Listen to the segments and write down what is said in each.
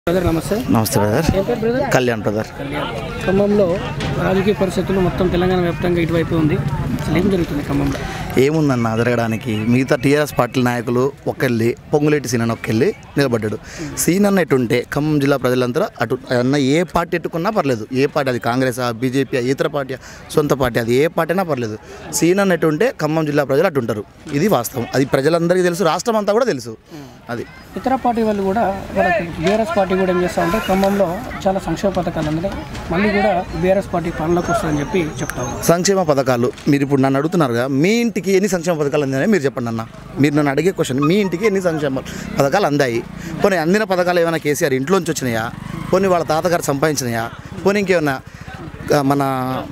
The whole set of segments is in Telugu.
బ్రదర్ నమస్తే నమస్తే బ్రదర్ ఏం పేరు బ్రదర్ కళ్యాణ్ బ్రదర్ కళ్యాణ్ ఖమ్మంలో రాజకీయ పరిస్థితులు మొత్తం తెలంగాణ వ్యాప్తంగా ఇటువైపు ఉంది అసలు ఏం జరుగుతుంది ఖమ్మంలో ఏముందన్న జరగడానికి మిగతా టీఆర్ఎస్ పార్టీ నాయకులు ఒకెళ్ళి పొంగులేటి సీనన్న ఒకెళ్ళి నిలబడ్డాడు సీనన్న ఎటుంటే ఖమ్మం జిల్లా ప్రజలంతా అటు అన్న ఏ పార్టీ ఎట్టుకున్నా పర్లేదు ఏ పార్టీ అది కాంగ్రెస్ బీజేపీ ఇతర పార్టీ సొంత పార్టీ అది ఏ పార్టీ అయినా పర్లేదు సీనన్న ఎటుంటే ఖమ్మం జిల్లా ప్రజలు అటుంటారు ఇది వాస్తవం అది ప్రజలందరికీ తెలుసు రాష్ట్రం అంతా కూడా తెలుసు అది ఇతర పార్టీ వాళ్ళు కూడా మనకు బీఆర్ఎస్ పార్టీ కూడా ఏం చేస్తా ఉంటే ఖమ్మంలో చాలా సంక్షేమ పథకాలు అందులో మళ్ళీ కూడా బీఆర్ఎస్ పార్టీ పాలనలోకి వస్తుందని చెప్పి చెప్తాము సంక్షేమ పథకాలు మీరు ఇప్పుడు నన్ను అడుగుతున్నారుగా మీ ఇంటికి ఎన్ని సంక్షేమ పథకాలు అందాయని మీరు చెప్పండి అన్న మీరు నన్ను అడిగే క్వశ్చన్ మీ ఇంటికి ఎన్ని సంక్షేమ పథకాలు అందాయి పోనీ అందిన పథకాలు ఏమైనా కేసీఆర్ ఇంట్లోంచి వచ్చినాయా పోనీ వాళ్ళ తాతగారు సంపాదించినాయా పోనీ ఇంకేమన్నా ఆ, మన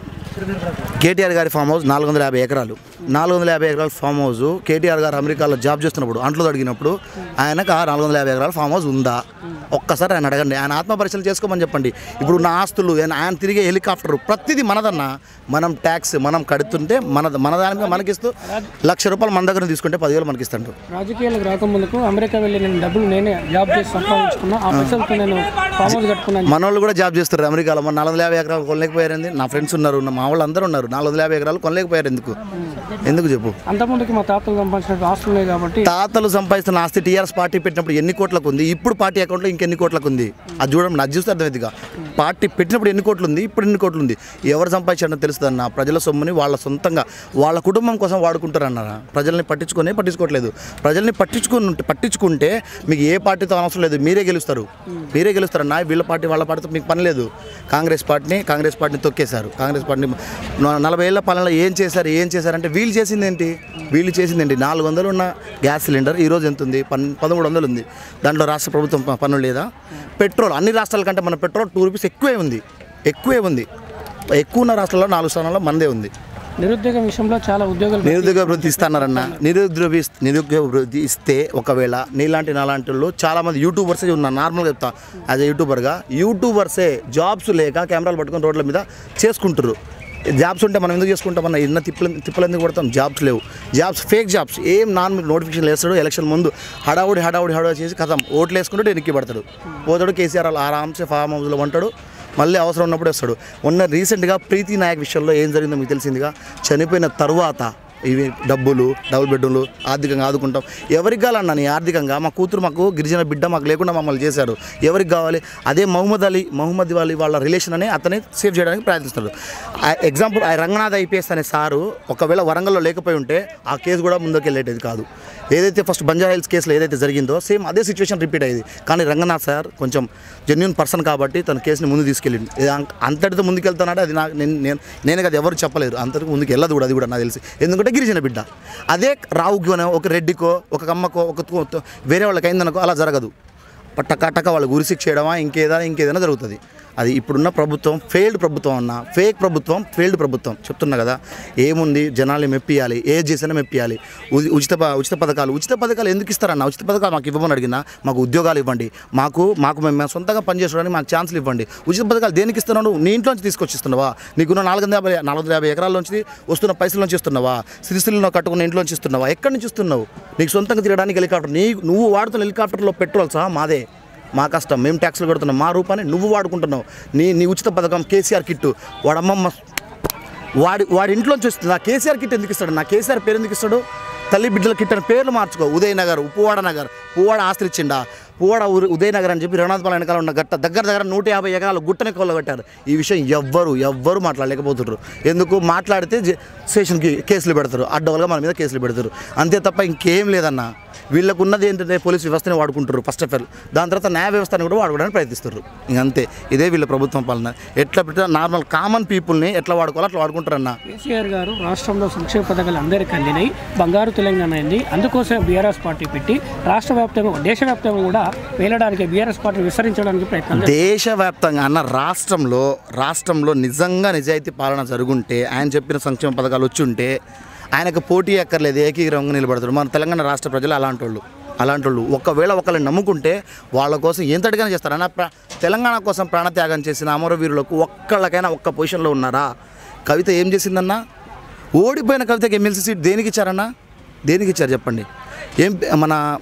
కేటీఆర్ గారి ఫామ్ హౌస్ నాలుగు వందల యాభై ఎకరాలు నాలుగు వందల యాభై ఎకరాల ఫామ్ హౌస్ కేటీఆర్ గారు అమెరికాలో జాబ్ చేస్తున్నప్పుడు అంట్లో అడిగినప్పుడు ఆయనకు ఆ నాలుగు వందల యాభై ఎకరాల ఫామ్ హౌస్ ఉందా ఒక్కసారి ఆయన అడగండి ఆయన ఆత్మ పరిశీలన చేసుకోమని చెప్పండి ఇప్పుడు నా ఆస్తులు ఆయన ఆయన తిరిగే హెలికాప్టర్ ప్రతిదీ మనదన్న మనం ట్యాక్స్ మనం కడుతుంటే మన మన దాని మీద మనకిస్తూ లక్ష రూపాయలు మన దగ్గర తీసుకుంటే పదివేలు మనకి ఇస్తాడు రాజకీయాలకు రాకముందుకు అమెరికా వెళ్ళి నేను డబ్బులు నేనే జాబ్ చేసి సంపాదించుకున్నా ఆ పైసలతో నేను ఫామ్ హౌస్ కట్టుకున్నాను మన వాళ్ళు కూడా జాబ్ చేస్తారు అమెరికాలో మన నాలుగు వందల యాభై ఎకరాలు కొనలేకపోయారు నా ఫ్రెండ్స్ ఉన్నారు నా మా వాళ్ళు అందరూ ఉన్నారు నాలుగు వందల యాభై ఎకరాలు కొనలేకపోయారు ఎందుకు ఎందుకు చెప్పు అంతకుముందుకి మా తాతలు సంపాదించిన ఆస్తులు ఉన్నాయి కాబట్టి తాతలు సంపాదిస్తున్న ఆస్తి టీఆర్ఎస్ పార్టీ పెట్టినప్పుడు ఎన్ని కోట్లకు ఉంది ఇప్పుడు పార్టీ అకౌంట్లో ఇంకెన్ని కోట్లకు ఉంది అది చూడండి అది చూస్తే అర్థమైందిగా పార్టీ పెట్టినప్పుడు ఎన్ని కోట్లు ఉంది ఇప్పుడు ఎన్ని కోట్లు ఉంది ఎవరు సంపాదించారో తెలుస్తుందన్న ప్రజల సొమ్ముని వాళ్ళ సొంతంగా వాళ్ళ కుటుంబం కోసం వాడుకుంటారన్న ప్రజల్ని పట్టించుకొని పట్టించుకోవట్లేదు ప్రజల్ని పట్టించుకుని పట్టించుకుంటే మీకు ఏ పార్టీతో అవసరం లేదు మీరే గెలుస్తారు మీరే గెలుస్తారన్న వీళ్ళ పార్టీ వాళ్ళ పార్టీతో మీకు పని లేదు కాంగ్రెస్ పార్టీని కాంగ్రెస్ పార్టీని తొక్కేశారు కాంగ్రెస్ పార్టీని న- నలభై ఏళ్ల పాలనలో ఏం చేశారు ఏం చేశారంటే వీళ్ళు చేసింది ఏంటి వీళ్ళు చేసింది ఏంటి నాలుగు వందలు ఉన్న గ్యాస్ సిలిండర్ ఈ రోజు ఎంత ఉంది పన్ పదమూడు వందలు ఉంది దాంట్లో రాష్ట్ర ప్రభుత్వం ప- పన్ను లేదా పెట్రోల్ అన్ని రాష్ట్రాల కంటే మన పెట్రోల్ టూ రూపీస్ ఎక్కువే ఉంది ఎక్కువే ఉంది ఎక్కువ ఉన్న రాష్ట్రాల్లో నాలుగు స్థానాల్లో మనదే ఉంది నిరుద్యోగం విషయంలో చాలా ఉద్యోగాలు నిరుద్యోగ వృత్తి ఇస్తాన్నారన్న నిరుద్యోగ ఇస్- నిరుద్యోగ వృత్తి ఇస్తే ఒకవేళ నీలాంటి నాలాంటి వాళ్ళు చాలా మంది యూట్యూబర్సే ఉన్నారు నార్మల్గా చెప్తా యాజ్ ఎ యూట్యూబర్గా యూట్యూబర్సే జాబ్స్ లేక కెమెరాలు పట్టుకొని రోడ్ల మీద చేసుకుంటారు జాబ్స్ ఉంటే మనం ఎందుకు చేసుకుంటామన్న ఇన్న తిప్పలు తిప్పలు ఎందుకు కొడతాం జాబ్స్ లేవు జాబ్స్ ఫేక్ జాబ్స్ ఏం నాన్ నోటిఫికేషన్ వేస్తాడు ఎలక్షన్ ముందు హడావుడి హడావుడి హడావుడి చేసి కథం ఓట్లు వేసుకుంటే ఎన్నికి పడతాడు పోతాడు కేసీఆర్ అలా ఆరామ్సే ఫామ్ హౌస్లో ఉంటాడు మళ్ళీ అవసరం ఉన్నప్పుడు వస్తాడు ఉన్న రీసెంట్గా ప్రీతి నాయక్ విషయంలో ఏం జరిగిందో మీకు తెలిసిందిగా చనిపోయిన తర్వాత ఇవి డబ్బులు డబుల్ బెడ్రూమ్లు ఆర్థికంగా ఆదుకుంటాం ఎవరికి కావాలన్నా నీ ఆర్థికంగా మా కూతురు మాకు గిరిజన బిడ్డ మాకు లేకుండా మమ్మల్ని చేశారు ఎవరికి కావాలి అదే మహమ్మద్ అలీ మహమ్మద్ అలీ వాళ్ళ రిలేషన్ అని అతనే సేవ్ చేయడానికి ప్రయత్నిస్తాడు ఆ ఎగ్జాంపుల్ ఆ రంగనాథ్ ఐపీఎస్ అనే సారు ఒకవేళ వరంగల్లో లేకపోయి ఉంటే ఆ కేసు కూడా ముందుకు వెళ్ళేది కాదు ఏదైతే ఫస్ట్ బంజారా హిల్స్ కేసులో ఏదైతే జరిగిందో సేమ్ అదే సిచ్యువేషన్ రిపీట్ అయ్యేది కానీ రంగనాథ్ సార్ కొంచెం జెన్యున్ పర్సన్ కాబట్టి తన కేసుని ముందు తీసుకెళ్ళింది ఇది అం- అంతటితో ముందుకెళ్తానంటే అది నాకు నేను నేను నేనే కదా ఎవరు చెప్పలేరు అంతటికి ముందుకు వెళ్ళదు కూడా అది కూడా నాకు తెలిసి ఎందుకంటే గిరిజన బిడ్డ అదే రావుకి ఒక రెడ్డికో ఒక కమ్మకో ఒక తో- వేరే వాళ్ళకి అయిందనుకో అలా జరగదు టక టక వాళ్ళకి ఉరిశిక్ష చేయడమా ఇంకేదైనా ఇంకేదైనా జరుగుతుంది అది ఇప్పుడున్న ప్రభుత్వం ఫెయిల్డ్ ప్రభుత్వం అన్న ఫేక్ ప్రభుత్వం ఫెయిల్డ్ ప్రభుత్వం చెప్తున్నా కదా ఏముంది జనాల్ని మెప్పియాలి ఏ చేసినా మెప్పియాలి ఉ- ఉచిత ప- ఉచిత పథకాలు ఉచిత పథకాలు ఎందుకు ఇస్తారన్న ఉచిత పథకాలు మాకు ఇవ్వమని అడిగినా మాకు ఉద్యోగాలు ఇవ్వండి మాకు మాకు మేము మేము సొంతంగా పనిచేసుకోవడానికి మాకు ఛాన్సులు ఇవ్వండి ఉచిత పథకాలు దేనికి ఇస్తున్నావు నీ ఇంట్లోంచి తీసుకొచ్చి ఇస్తున్నావా నీకున్న నాలుగు వందల యాభై నాలుగు వందల యాభై ఎకరాల నుంచి వస్తున్న పైసల నుంచి ఇస్తున్నావా సిరిసిల్లో కట్టుకున్న ఇంట్లోంచి ఇస్తున్నావా ఎక్కడి నుంచి ఇస్తున్నావు నీకు సొంతంగా తిరగడానికి హెలికాప్టర్ నీ నువ్వు వాడుతున్న హెలికాప్టర్లో పెట్రోల్ సహా మాదే మా కష్టం మేము ట్యాక్స్లు కడుతున్నాం మా రూపాన్ని నువ్వు వాడుకుంటున్నావు నీ నీ ఉచిత పథకం కేసీఆర్ కిట్టు వాడమ్మమ్మ వాడి వాడి ఇంట్లోంచి వస్తుంది నా కేసీఆర్ కిట్ ఎందుకు ఇస్తాడు నా కేసీఆర్ పేరు ఎందుకు ఇస్తాడు తల్లి బిడ్డల కిట్ అని పేర్లు మార్చుకో ఉదయ్ నగర్ పువ్వాడ నగర్ పువ్వాడ ఆస్తి ఇచ్చిండా పువ్వాడ ఊరు ఉదయ్ నగర్ అని చెప్పి రణాథపాల వెనకాల ఉన్న గట్ట దగ్గర దగ్గర నూట యాభై ఎకరాలు గుట్టని కొల్లగొట్టారు ఈ విషయం ఎవ్వరు ఎవ్వరు మాట్లాడలేకపోతున్నారు ఎందుకు మాట్లాడితే జ- స్టేషన్కి కేసులు పెడతారు అడ్డవలుగా మన మీద కేసులు పెడతారు అంతే తప్ప ఇంకేం లేదన్న వీళ్ళకు ఉన్నది ఏంటంటే పోలీస్ వ్యవస్థని వాడుకుంటారు ఫస్ట్ ఆఫ్ ఆల్ దాని తర్వాత న్యాయ వ్యవస్థని కూడా వాడుకోవడానికి ప్రయత్నిస్తారు ఇంకంతే ఇదే వీళ్ళ ప్రభుత్వం పాలన ఎట్లా పెట్టినా నార్మల్ కామన్ పీపుల్ని ఎట్లా వాడుకోవాలో అట్లా వాడుకుంటారన్న కేసీఆర్ గారు రాష్ట్రంలో సంక్షేమ పథకాలు అందరికీ అందినాయి బంగారు తెలంగాణ అయింది అందుకోసం బీఆర్ఎస్ పార్టీ పెట్టి రాష్ట్ర వ్యాప్తంగా దేశవ్యాప్తంగా కూడా వేలడానికి బీఆర్ఎస్ పార్టీ విస్తరించడానికి ప్రయత్నం చేస్తారు. దేశవ్యాప్తంగా అన్న రాష్ట్రంలో రాష్ట్రంలో నిజంగా నిజాయితీ పాలన జరుగుంటే ఆయన చెప్పిన సంక్షేమ పథకాలు వచ్చి ఉంటే ఆయనకు పోటీ ఎక్కర్లేదు ఏకీగ్రహంగా నిలబడతాడు మన తెలంగాణ రాష్ట్ర ప్రజలు అలాంటి వాళ్ళు అలాంటి వాళ్ళు ఒకవేళ ఒకళ్ళని నమ్ముకుంటే వాళ్ళ కోసం ఎంతటికైనా చేస్తారు అన్న ప్ర- తెలంగాణ కోసం ప్రాణత్యాగం చేసిన అమరవీరులకు ఒక్కళ్ళకైనా ఒక్క పొజిషన్లో ఉన్నారా కవిత ఏం చేసిందన్నా ఓడిపోయిన కవితకి ఎమ్మెల్సీ సీట్ దేనికి ఇచ్చారన్నా దేనికి ఇచ్చారు చెప్పండి ఏం మన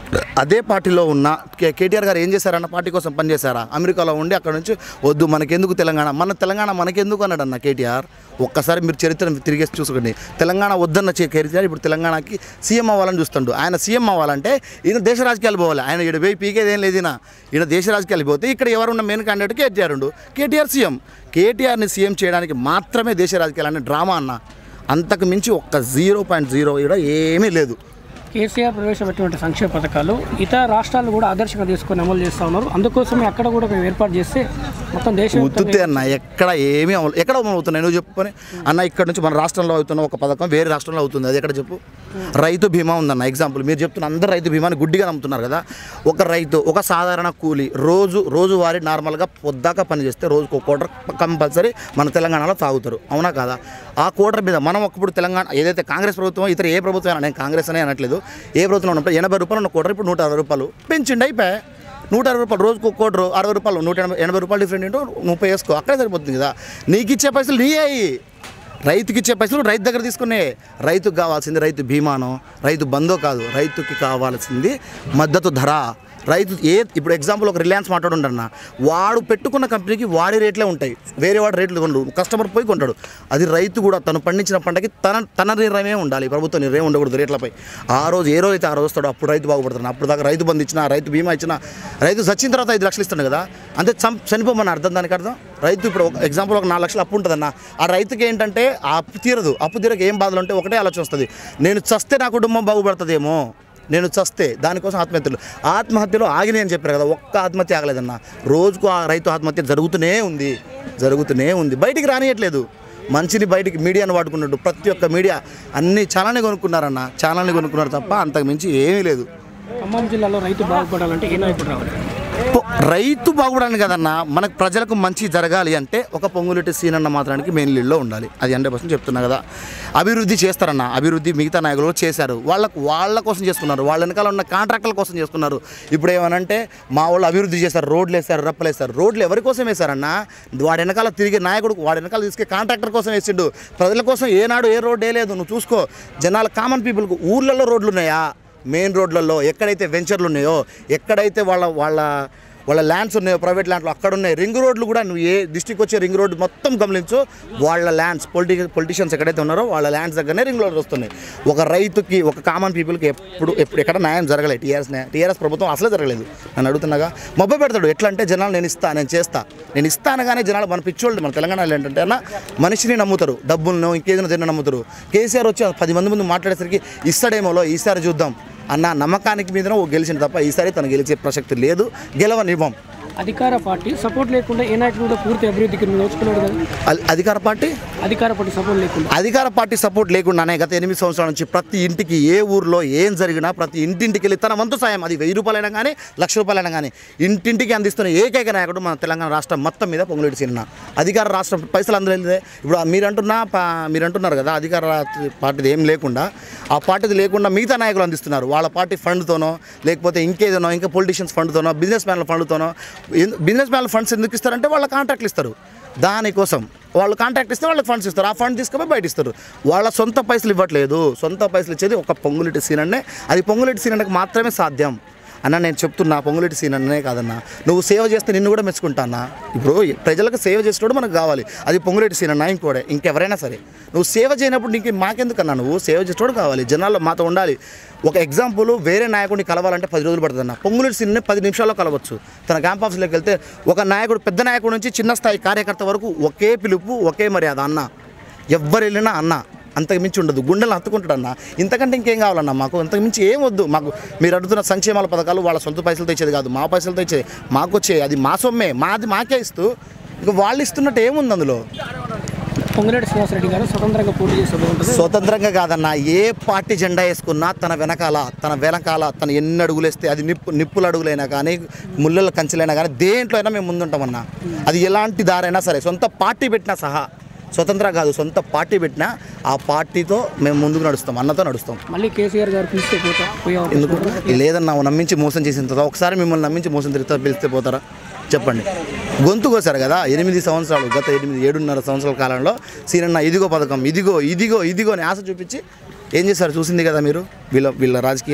అదే పార్టీలో ఉన్న కే- కేటీఆర్ గారు ఏం చేశారన్న పార్టీ కోసం పనిచేశారా అమెరికాలో ఉండి అక్కడ నుంచి వద్దు మనకెందుకు తెలంగాణ మన తెలంగాణ మనకెందుకు అన్నాడు అన్న కేటీఆర్ ఒక్కసారి మీరు చరిత్ర తిరిగేసి చూసుకోండి తెలంగాణ వద్దన్న చే- కేటీఆర్ ఇప్పుడు తెలంగాణకి సీఎం అవ్వాలని చూస్తుండు ఆయన సీఎం అవ్వాలంటే ఈయన దేశ రాజకీయాలు పోవాలి ఆయన ఇక్కడ పోయి పీకేది ఏం లేదు ఈయన ఈయన దేశ రాజకీయాలు పోతే ఇక్కడ ఎవరున్న మెయిన్ క్యాండిడేట్ కేటీఆర్ ఉండు కేటీఆర్ సీఎం కేటీఆర్ని సీఎం చేయడానికి మాత్రమే దేశ రాజకీయాలు అనే డ్రామా అన్న అంతకు మించి ఒక్క జీరో పాయింట్ జీరో కూడా ఏమీ లేదు కేసీఆర్ ప్రవేశపెట్టినటువంటి సంక్షేమ పథకాలు ఇతర రాష్ట్రాలు కూడా ఆదర్శంగా తీసుకొని అమలు చేస్తూ ఉన్నారు అందుకోసమే అక్కడ కూడా మేము ఏర్పాటు చేస్తే మొత్తం దేశం ఉత్తుతే అన్న ఎక్కడ ఏమీ అమలు ఎక్కడ అమలు అవుతున్నాయి నువ్వు చెప్పుకొని అన్న ఇక్కడ నుంచి మన రాష్ట్రంలో అవుతున్న ఒక పథకం వేరే రాష్ట్రంలో అవుతుంది అది ఎక్కడ చెప్పు రైతు బీమా ఉందన్న ఎగ్జాంపుల్ మీరు చెప్తున్న అందరు రైతు బీమాని గుడ్డిగా నమ్ముతున్నారు కదా ఒక రైతు ఒక సాధారణ కూలి రోజు రోజువారీ నార్మల్గా పొద్దాక పని చేస్తే రోజుకు ఒక కోటర్ కంపల్సరీ మన తెలంగాణలో తాగుతారు అవునా కాదా ఆ కోటర్ మీద మనం ఒకప్పుడు తెలంగాణ ఏదైతే కాంగ్రెస్ ప్రభుత్వం ఇతర ఏ ప్రభుత్వం అయినా నేను కాంగ్రెస్ అనే అనట్లేదు ఏ ప్రభుత్వం ఉన్నప్పుడు ఎనభై రూపాయలు ఉన్న కోటర్ ఇప్పుడు నూట అరవై రూపాయలు పెంచిండి అయిపోయి నూట అరవై రూపాయలు రోజుకు ఒక కోటి అరవై రూపాయలు నూట ఎనభై ఎనభై రూపాయలు డిఫరెంట్ ఏంటో ముప్పై వేసుకో అక్కడే సరిపోతుంది కదా నీకు ఇచ్చే పైసలు నీ అయ్యి రైతుకి ఇచ్చే పైసలు రైతు దగ్గర తీసుకునే రైతుకు కావాల్సింది రైతు బీమానో రైతు బందో కాదు రైతుకి కావాల్సింది మద్దతు ధర రైతు ఏ ఇప్పుడు ఎగ్జాంపుల్ ఒక రిలయన్స్ మాట్లాడుండన్న వాడు పెట్టుకున్న కంపెనీకి వాడి రేట్లే ఉంటాయి వేరే వాడి రేట్లు కొండు కస్టమర్ పోయి కొంటాడు అది రైతు కూడా తను పండించిన పంటకి తన తన నిర్ణయమే ఉండాలి ప్రభుత్వ నిర్ణయం ఉండకూడదు రేట్లపై ఆ రోజు ఏ రోజు అయితే ఆ రోజు వస్తాడో అప్పుడు రైతు బాగుపడుతున్నాడు అప్పుడు దాకా రైతు బంధు ఇచ్చినా రైతు బీమా ఇచ్చినా రైతు చచ్చిన తర్వాత ఐదు లక్షలు ఇస్తాడు కదా అంతే చం చనిపోమని అర్థం దానికి అర్థం రైతు ఇప్పుడు ఒక ఎగ్జాంపుల్ ఒక నాలుగు లక్షలు అప్పు ఉంటుందన్న ఆ రైతుకి ఏంటంటే ఆ అప్పు తీరదు అప్పు తీరక ఏం బాధలు ఉంటే ఒకటే ఆలోచన వస్తుంది నేను చస్తే నా కుటుంబం బాగుపడుతుందేమో నేను చస్తే దానికోసం ఆత్మహత్యలు ఆత్మహత్యలు ఆగినాయి అని చెప్పారు కదా ఒక్క ఆత్మహత్య ఆగలేదన్న రోజుకు ఆ రైతు ఆత్మహత్య జరుగుతూనే ఉంది జరుగుతూనే ఉంది బయటికి రానియట్లేదు మంచిని బయటికి మీడియాను వాడుకున్నట్టు ప్రతి ఒక్క మీడియా అన్ని ఛానల్ని కొనుక్కున్నారన్న ఛానల్ని కొనుక్కున్నారు తప్ప అంతకు మించి ఏమీ లేదు ఖమ్మం జిల్లాలో రైతు బాగుపడాలంటే ఏ నాయకుడు రావాలి పొ- రైతు బాగుపడాలి కదన్నా మనకు ప్రజలకు మంచి జరగాలి అంటే ఒక పొంగులెట్టి సీన్ అన్న మాత్రానికి మెయిన్ లీడ్లో ఉండాలి అది హండ్రెడ్ పర్సెంట్ చెప్తున్నా కదా అభివృద్ధి చేస్తారన్న అభివృద్ధి మిగతా నాయకులు కూడా చేశారు వాళ్ళకు వాళ్ళ కోసం చేసుకున్నారు వాళ్ళ వెనకాల ఉన్న కాంట్రాక్టుల కోసం చేసుకున్నారు ఇప్పుడు ఏమనంటే మా వాళ్ళు అభివృద్ధి చేశారు రోడ్లు వేశారు రప్పలు వేశారు రోడ్లు ఎవరి కోసం వేశారన్న వాడి వెనకాల తిరిగే నాయకుడు వాడి వెనకాల తీసుకే కాంట్రాక్టర్ కోసం వేసిండు ప్రజల కోసం ఏనాడు ఏ రోడ్ వేయలేదు నువ్వు చూసుకో జనాల కామన్ పీపుల్కు ఊర్లలో రోడ్లు ఉన్నాయా మెయిన్ రోడ్లలో ఎక్కడైతే వెంచర్లు ఉన్నాయో ఎక్కడైతే వాళ్ళ వాళ్ళ వాళ్ళ ల్యాండ్స్ ఉన్నాయో ప్రైవేట్ ల్యాండ్లు అక్కడ ఉన్నాయి రింగ్ రోడ్లు కూడా నువ్వు ఏ డిస్టిక్ వచ్చే రింగ్ రోడ్డు మొత్తం గమనించు వాళ్ళ ల్యాండ్స్ పొలిటి పొలిటీషియన్స్ ఎక్కడైతే ఉన్నారో వాళ్ళ ల్యాండ్స్ దగ్గరనే రింగ్ రోడ్లు వస్తున్నాయి ఒక రైతుకి ఒక కామన్ పీపుల్కి ఎప్పుడు ఎప్పుడు ఎక్కడ న్యాయం జరగలేదు టీఆర్ఎస్ టీఆర్ఎస్ ప్రభుత్వం అసలే జరగలేదు నన్ను అడుగుతున్నాగా మొబ్బ పెడతాడు ఎట్లా అంటే జనాలు నేను ఇస్తా నేను చేస్తా నేను ఇస్తా అనగానే జనాలు మన పిచ్చోళ్ళు మన తెలంగాణలో ఏంటంటే అన్న మనిషిని నమ్ముతారు డబ్బులను ఇంకేదైనా దేన్ని నమ్ముతారు కేసీఆర్ వచ్చి పది మంది ముందు మాట్లాడేసరికి ఇస్తాడేమోలో ఈసారి చూద్దాం అన్న నమ్మకానికి మీద గెలిచిన తప్ప ఈసారి తను గెలిచే ప్రసక్తి లేదు గెలవనివ్వం అధికార పార్టీ సపోర్ట్ లేకుండా ఏ నాయకుడు కూడా పూర్తి అభివృద్ధికి నోచుకున్నాడు కదా అ- అధికార పార్టీ అధికార పార్టీ సపోర్ట్ లేకుండా అధికార పార్టీ సపోర్ట్ లేకుండానే గత ఎనిమిది సంవత్సరాల నుంచి ప్రతి ఇంటికి ఏ ఊర్లో ఏం జరిగినా ప్రతి ఇంటింటికి వెళ్ళి తన వంతు సాయం అది వెయ్యి రూపాయలైనా కానీ లక్ష రూపాయలైనా కానీ ఇంటింటికి అందిస్తున్న ఏకైక నాయకుడు మన తెలంగాణ రాష్ట్రం మొత్తం మీద పొంగులేటి సినిమా అధికార రాష్ట్రం పైసలు అందరూ వెళ్ళితే ఇప్పుడు మీరంటున్నా పా- మీరంటున్నారు కదా అధికార రా- పార్టీది ఏం లేకుండా ఆ పార్టీది లేకుండా మిగతా నాయకులు అందిస్తున్నారు వాళ్ళ పార్టీ ఫండ్తోనో లేకపోతే ఇంకేదనో ఇంకా పొలిటీషియన్స్ ఫండ్తోనో బిజినెస్ మ్యాన్ల ఫండ్తోనో బిజినెస్ మ్యాన్ల ఫండ్స్ ఎందుకు ఇస్తారంటే వాళ్ళ కాంట్రాక్ట్లు ఇస్తారు దానికోసం వాళ్ళు కాంట్రాక్ట్ ఇస్తే వాళ్ళకి ఫండ్స్ ఇస్తారు ఆ ఫండ్ తీసుకుపోయి బయట ఇస్తారు వాళ్ళ సొంత పైసలు ఇవ్వట్లేదు సొంత పైసలు ఇచ్చేది ఒక పొంగులెట్టి సీనన్నే అది పొంగులెట్టి సీనన్నకి మాత్రమే సాధ్యం అన్న నేను చెప్తున్నా పొంగులెట్టి సీనన్నే కాదన్నా నువ్వు సేవ చేస్తే నిన్ను కూడా మెచ్చుకుంటానా ఇప్పుడు ప్రజలకు సేవ చేసేటోడు మనకు కావాలి అది పొంగులెట్టి సీనన్న ఇంకోడే ఇంకెవరైనా సరే నువ్వు సేవ చేయనప్పుడు నీకు మాకెందుకన్నా నువ్వు సేవ చేసేటోడు కావాలి జనాల్లో మాతో ఉండాలి ఒక ఎగ్జాంపుల్ వేరే నాయకుడిని కలవాలంటే పది రోజులు పడుతుంది అన్న పొంగులేటి సీన్ని పది నిమిషాల్లో కలవచ్చు తన క్యాంప్ ఆఫీస్లోకి వెళ్తే ఒక నాయకుడు పెద్ద నాయకుడు నుంచి చిన్న స్థాయి కార్యకర్త వరకు ఒకే పిలుపు ఒకే మర్యాద అన్న ఎవ్వరు వెళ్ళినా అన్న అంతకు మించి ఉండదు గుండెలు హత్తుకుంటాడు అన్న ఇంతకంటే ఇంకేం కావాలన్నా మాకు అంతకు మించి ఏం వద్దు మాకు మీరు అడుగుతున్న సంక్షేమాల పథకాలు వాళ్ళ సొంత పైసలతో ఇచ్చేది కాదు మా పైసలతో ఇచ్చేది మాకు వచ్చే అది మా సొమ్మే మాది మాకే ఇస్తూ ఇక వాళ్ళు ఇస్తున్నట్టు ఏముంది అందులో పొంగిరెడ్డి శ్రీనివాసరెడ్డి గారు స్వతంత్రంగా పోటీ చేస్తే బాగుంటుంది స్వతంత్రంగా కాదన్న ఏ పార్టీ జెండా వేసుకున్నా తన వెనకాల తన వెనకాల తన ఎన్ని అడుగులు వేస్తే అది నిప్పు నిప్పుల అడుగులైనా కానీ ముళ్ళల కంచెలైనా కానీ దేంట్లో అయినా మేము ముందుంటామన్నా అది ఎలాంటి దారైనా సరే సొంత పార్టీ పెట్టినా సహా స్వతంత్ర కాదు సొంత పార్టీ పెట్టినా ఆ పార్టీతో మేము ముందుకు నడుస్తాం అన్నతో నడుస్తాం మళ్ళీ కేసీఆర్ గారు పిలిస్తే పోతా పోయే అవకాశం ఎందుకు ఉందా? లేదన్నా నమ్మించి మోసం చేసిన తర్వాత ఒకసారి మిమ్మల్ని నమ్మించి మోసం తిరుగుతా పిలిస్తే పోతారా చెప్పండి గొంతు కోసారు కదా ఎనిమిది సంవత్సరాలు గత ఎనిమిది ఏడున్నర సంవత్సరాల కాలంలో సీనన్న ఇదిగో పథకం ఇదిగో ఇదిగో ఇదిగో అని ఆశ చూపించి ఏం చేశారు చూసింది కదా మీరు వీళ్ళ వీళ్ళ రాజకీయం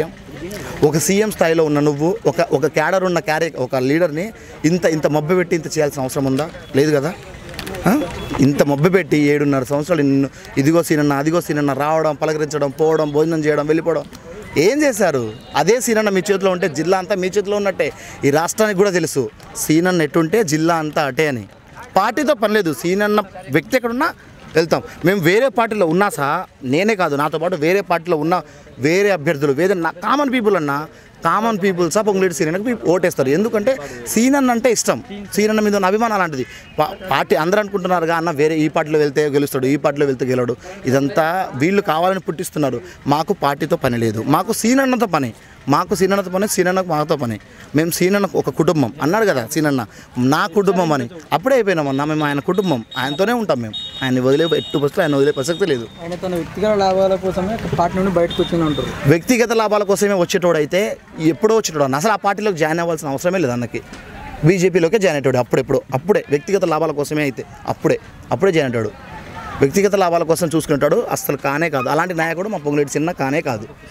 ఒక సీఎం స్థాయిలో ఉన్న నువ్వు ఒక ఒక క్యాడర్ ఉన్న క్యారే ఒక లీడర్ని ఇంత ఇంత మబ్బు పెట్టి ఇంత చేయాల్సిన అవసరం ఉందా లేదు కదా ఆ? ఇంత మబ్బు పెట్టి ఏడున్నర సంవత్సరాలు నిన్ను ఇదిగో సీనన్న అదిగో సీనన్న రావడం పలకరించడం పోవడం భోజనం చేయడం వెళ్ళిపోవడం ఏం చేశారు అదే సీనన్న మీ చేతిలో ఉంటే జిల్లా అంతా మీ చేతిలో ఉన్నట్టే ఈ రాష్ట్రానికి కూడా తెలుసు సీనన్న ఎట్టుంటే జిల్లా అంతా అటే అని పార్టీతో పని లేదు సీనన్న వ్యక్తి ఎక్కడున్నా వెళ్తాం మేము వేరే పార్టీలో ఉన్నా సహా నేనే కాదు నాతో పాటు వేరే పార్టీలో ఉన్న వేరే అభ్యర్థులు వేరే నా కామన్ పీపుల్ అన్నా కామన్ పీపుల్స్ పొంగులేటి సీనన్నకి ఓటేస్తారు ఎందుకంటే సీనన్న అంటే ఇష్టం సీనన్న మీద ఉన్న అభిమానం అలాంటిది పా- పార్టీ అందరూ అనుకుంటున్నారుగా అన్న వేరే ఈ పార్టీలో వెళ్తే గెలుస్తాడు ఈ పార్టీలో వెళ్తే గెలడు ఇదంతా వీళ్ళు కావాలని పుట్టిస్తున్నారు మాకు పార్టీతో పని లేదు మాకు సీనన్నతో పని మాకు సీనన్నతో పని సీనన్నకు మాతో పని మేము సీనన్నకు ఒక కుటుంబం అన్నాడు కదా సీనన్న నా కుటుంబం అని అప్పుడే అయిపోయినామన్నా మేము ఆయన కుటుంబం ఆయనతోనే ఉంటాం మేము ఆయన వదిలే ఎట్టు వస్తే ఆయన వదిలే ప్రసక్తి లేదు ఆయన తన వ్యక్తిగత లాభాల కోసమే పార్టీ నుండి బయటకు వచ్చింది అంటారు వ్యక్తిగత లాభాల కోసమే వచ్చేటోడు అయితే ఎప్పుడో వచ్చేటోడు అన్న అసలు ఆ పార్టీలోకి జాయిన్ అవ్వాల్సిన అవసరమే లేదు అన్నకి బీజేపీలోకే జాయిన్ అయ్యాడు అప్పుడెప్పుడు అప్పుడే వ్యక్తిగత లాభాల కోసమే అయితే అప్పుడే అప్పుడే జాయిన్ అయ్యాడు వ్యక్తిగత లాభాల కోసం చూసుకుంటాడు అసలు కానే కాదు అలాంటి నాయకుడు మా పొంగులేటి చిన్న కానే కాదు